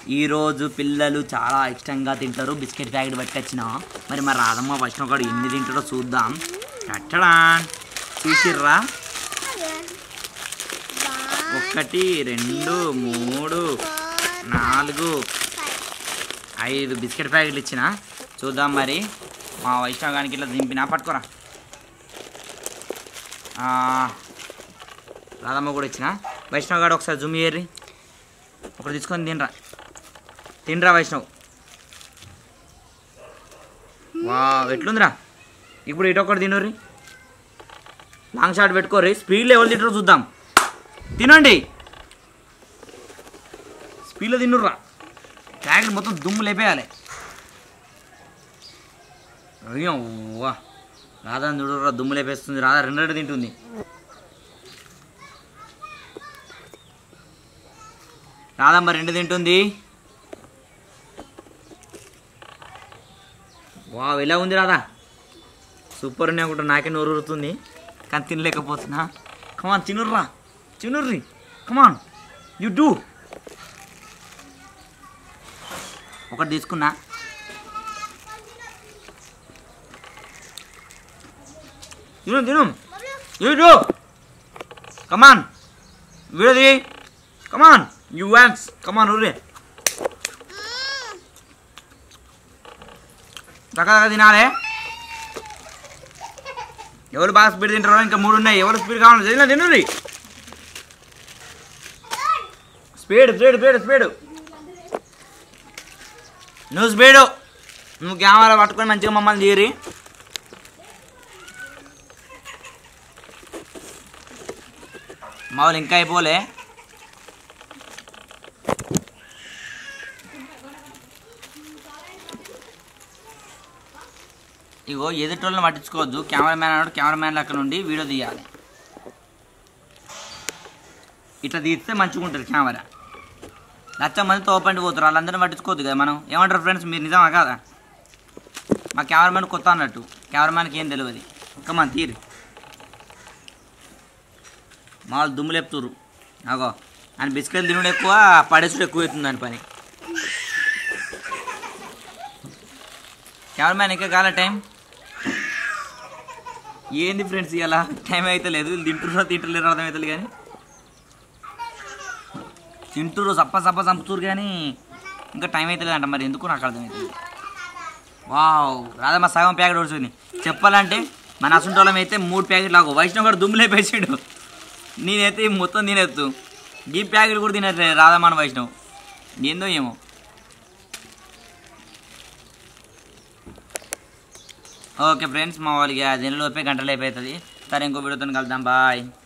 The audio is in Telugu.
ఈరోజు పిల్లలు చాలా ఇష్టంగా తింటారు బిస్కెట్ ప్యాకెట్ పట్టుకొచ్చిన మరి మా రాధమ్మ వచ్చిన ఒకడు ఎన్ని తింటాడో చూద్దాం కట్టడా చూసిర్రా ఒకటి రెండు మూడు నాలుగు ఐదు బిస్కెట్ ప్యాకెట్లు ఇచ్చిన చూద్దాం మరి మా వైష్ణవానికి ఇట్లా దింపినా పట్టుకోరా ఆ, రాధమ్మ కూడా ఇచ్చిన వైష్ణవ్ గారు ఒకసారి జూమ్ చేయర్రి ఒకటి తీసుకొని తినరా తినరా వైష్ణవ్ వా ఎట్లుందిరా ఇప్పుడు ఇటు ఒకటి తినర్రి లాంగ్ షాట్ పెట్టుకోర్రి స్పీడ్లో ఎవరు తింటారో చూద్దాం తినండి స్పీడ్లో తిన్నుర్రా ప్యాకెట్ మొత్తం దుమ్ము లేపేయాలి అయ్యో వా రాధా చూడరా దుమ్ము లేపేస్తుంది రాధా రెండు రెండు తింటుంది రాధమ్మ రెండు తింటుంది వా ఎలా ఉంది రాధా సూపర్ ఉన్నాయి అనుకుంటా నాకే నోరు ఊరుతుంది కానీ తినలేకపోతున్నా కమాన్ తినుర్రా తినుర్రి కమాన్ యు డూ ఒకటి తీసుకున్నా తిను తిను యూ డూ కమాన్ వీడది కమాన్ యూ వ్యాన్స్ కమాన్ ఊరే దగ్గర తినాలే ఎవరు బాగా స్పీడ్ తింటారో ఇంకా మూడు ఉన్నాయి ఎవరు స్పీడ్ కావాలి తిన తినండి స్పీడ్ స్పీడ్ స్పీడ్ స్పీడ్ నువ్వు స్పీడు నువ్వు కెమెరా పట్టుకొని మంచిగా మమ్మల్ని తీరి మా వాళ్ళు ఇంకా అయిపోలే ఇగో ఎదుటోళ్ళని పట్టించుకోవద్దు కెమెరామ్యాన్ అన్నాడు కెమెరామ్యాన్ అక్కడ నుండి వీడియో తీయాలి ఇట్లా తీస్తే మంచిగా ఉంటుంది కెమెరా లచ్చ మందితో ఓపెన్ పోతారు వాళ్ళందరినీ పట్టించుకోవద్దు కదా మనం ఏమంటారు ఫ్రెండ్స్ మీరు నిజమా కాదా మా కెమెరామ్యాన్ కొత్త అన్నట్టు కెమెరామ్యాన్కి ఏం తెలియదు ఇంకా మన తీరు మా వాళ్ళు దుమ్ము లేపుతురు అగో అని బిస్కెట్లు తినడం ఎక్కువ పడేసుడు ఎక్కువ అవుతుంది దాని పని కెమెరామ్యాన్ ఇంకా కాలే టైం ఏంది ఫ్రెండ్స్ ఇలా టైం అయితే లేదు వీళ్ళు తింటుర్రో తింటలేరు అర్థమవుతుంది కానీ తింటుర్రు సప్ప సప్ప చంపుతురు కానీ ఇంకా టైం అయితే లేదంట మరి ఎందుకు నాకు అర్థమవుతుంది వావ్ రాధమ్మ సగం ప్యాకెట్ వస్తుంది చెప్పాలంటే మన అసంటోళం అయితే మూడు ప్యాకెట్లు లాగు వైష్ణవ్ గారు దుమ్ములే పేసాడు నేనైతే ఈ మొత్తం తినేత్తు ఈ ప్యాకెట్ కూడా తినట్లే రాధమ్మని వైష్ణవ్ ఏందో ఏమో ఓకే ఫ్రెండ్స్ మా వాళ్ళకి ఆ దీనిలోపే గంటలు అయిపోతుంది సరే ఇంకో వీడియోతో కలుద్దాం బాయ్